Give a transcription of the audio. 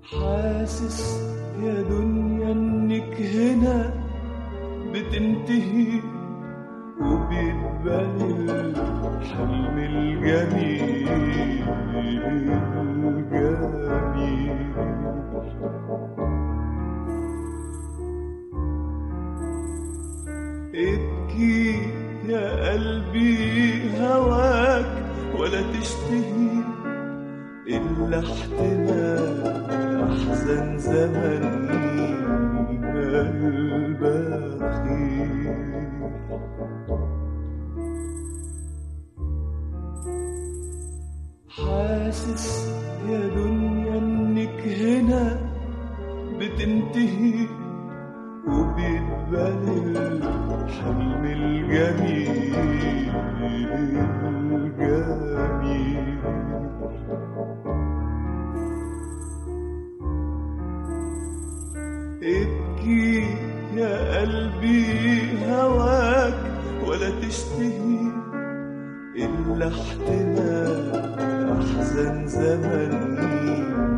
حاسس يا دنيا انك هنا بتنتهي وبيتبني الحلم الجميل الجميل ابكي يا قلبي هواك ولا تشتهي إلا احتمال أحزن زمن البخيل حاسس يا دنيا انك هنا بتنتهي وبيتبني الحلم الجميل الجميل ابكي يا قلبي هواك ولا تشتهي إلا احتمال أحزن زمن